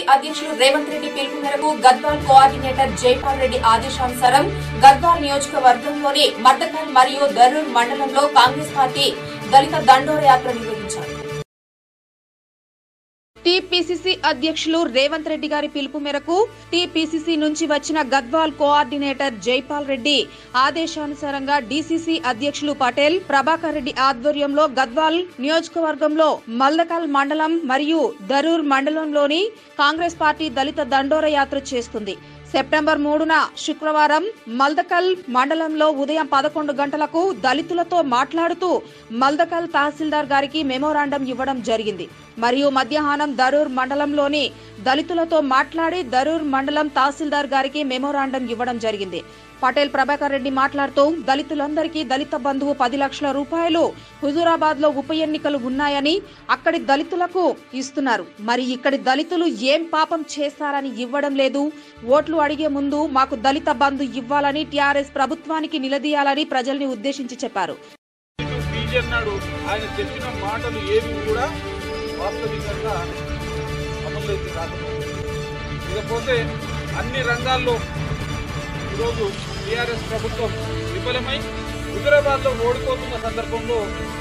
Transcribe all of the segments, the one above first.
అధ్యక్షులు రేవంత్ రెడ్డి పిలుపు మేరకు గద్వాల్ కోఆర్డినేటర్ జైపాల్ రెడ్డి ఆదేశానుసారం గద్వాల్ నియోజకవర్గంలోని మద్దకల్ మరియు దరూర్ మండలంలో కాంగ్రెస్ పార్టీ దళిత దండోర యాత్ర నిర్వహించారు టీపీసీసీ అధ్యక్షులు రేవంత్ రెడ్డి గారి పిలుపు మేరకు టీపీసీసీ నుంచి వచ్చిన గద్వాల్ కోఆర్డినేటర్ జైపాల్ రెడ్డి ఆదేశానుసారంగా డీసీసీ అధ్యక్షులు పటేల్ ప్రభాకర్ రెడ్డి ఆధ్వర్యంలో గద్వాల్ నియోజకవర్గంలో మల్దకల్ మండలం మరియు దరూర్ మండలంలోని కాంగ్రెస్ పార్టీ దళిత దండోర యాత్ర చేస్తుంది సెప్టెంబర్ మూడున శుక్రవారం మల్దకల్ మండలంలో ఉదయం పదకొండు గంటలకు దళితులతో మాట్లాడుతూ మల్దకల్ తహసీల్దార్ గారికి మెమోరాండం ఇవ్వడం జరిగింది మరియు మధ్యాహ్నం దరూర్ మండలంలోని దళితులతో మాట్లాడి దరూర్ మండలం తహసీల్దార్ గారికి మెమోరాండం ఇవ్వడం జరిగింది పటేల్ ప్రభాకర్ రెడ్డి మాట్లాడుతూ దళితులందరికీ దళిత బంధువు పది లక్షల రూపాయలు హుజూరాబాద్ లో ఉప ఎన్నికలు ఉన్నాయని అక్కడి దళితులకు ఇస్తున్నారు మరి ఇక్కడి దళితులు ఏం పాపం చేస్తారని ఇవ్వడం లేదు ఓట్లు అడిగే ముందు మాకు దళిత బంధు ఇవ్వాలని టీఆర్ఎస్ ప్రభుత్వానికి నిలదీయాలని ప్రజల్ని ఉద్దేశించి చెప్పారు బీజీ అన్నాడు ఆయన చెప్పిన మాటలు ఏవి కూడా వాస్తవికంగా అమల్లోకి రాకపోతే ఇకపోతే అన్ని రంగాల్లో ఈరోజు టీఆర్ఎస్ ప్రభుత్వం విఫలమై హుజరాబాద్లో ఓడిపోతున్న సందర్భంలో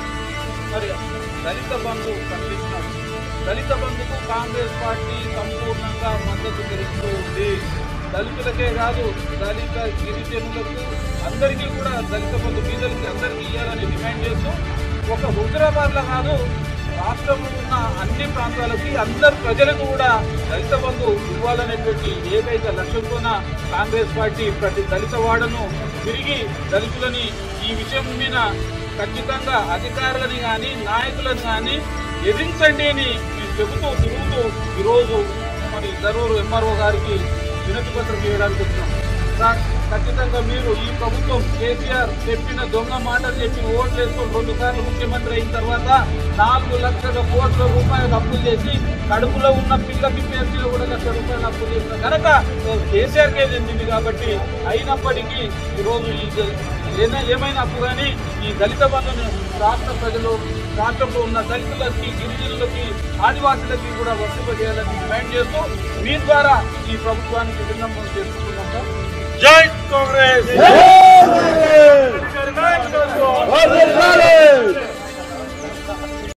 మరి దళిత బంధు కనిపిస్తున్నాడు దళిత బంధుకు కాంగ్రెస్ పార్టీ సంపూర్ణంగా మద్దతు తెలుస్తూ ఉంది దళితులకే కాదు దళిత గిరిజనులకు అందరికీ కూడా దళిత బంధు బీదలకి అందరికీ ఇవ్వాలని డిమాండ్ చేస్తూ ఒక హుజరాబాద్లో కాదు రాష్ట్రంలో ఉన్న అన్ని ప్రాంతాలకి అందరు ప్రజలకు కూడా దళిత బంధు ఇవ్వాలనేటువంటి ఏకైక లక్ష్యంతోన కాంగ్రెస్ పార్టీ ప్రతి దళిత వాడను తిరిగి దళితులని ఈ విషయం మీద ఖచ్చితంగా అధికారులని కానీ నాయకులను కానీ ఎదిరించండి అని మేము చెబుతూ తిరుగుతూ ఈరోజు మరి దరూరు ఎంఆర్ఓ గారికి వినతి పత్రం చేయడానికి వచ్చినాం సార్ ఖచ్చితంగా మీరు ఈ ప్రభుత్వం కేసీఆర్ చెప్పిన దొంగ మాటలు చెప్పి ఓట్లు వేసుకొని రెండు సార్లు ముఖ్యమంత్రి అయిన తర్వాత నాలుగు లక్షల కోట్ల రూపాయలు అప్పులు చేసి కడుపులో ఉన్న పిల్లకి పేర్చిలో కూడా లక్ష రూపాయలు అప్పులు చేసిన కనుక కేసీఆర్కే చెందింది కాబట్టి అయినప్పటికీ ఈరోజు ఈ ఏదైనా ఏమైనా అప్పు కానీ ఈ దళిత బంధుని రాష్ట్ర ప్రజలు రాష్ట్రంలో ఉన్న దళితులకి గిరిజనులకి ఆదివాసులకి కూడా వర్తింపజేయాలని డిమాండ్ చేస్తూ మీ ద్వారా ఈ ప్రభుత్వానికి విన్నపం చేసుకుంటున్నాం సార్ జై కాంగ్రెస్ నాయకత్వం! వర్ధిల్లాలి!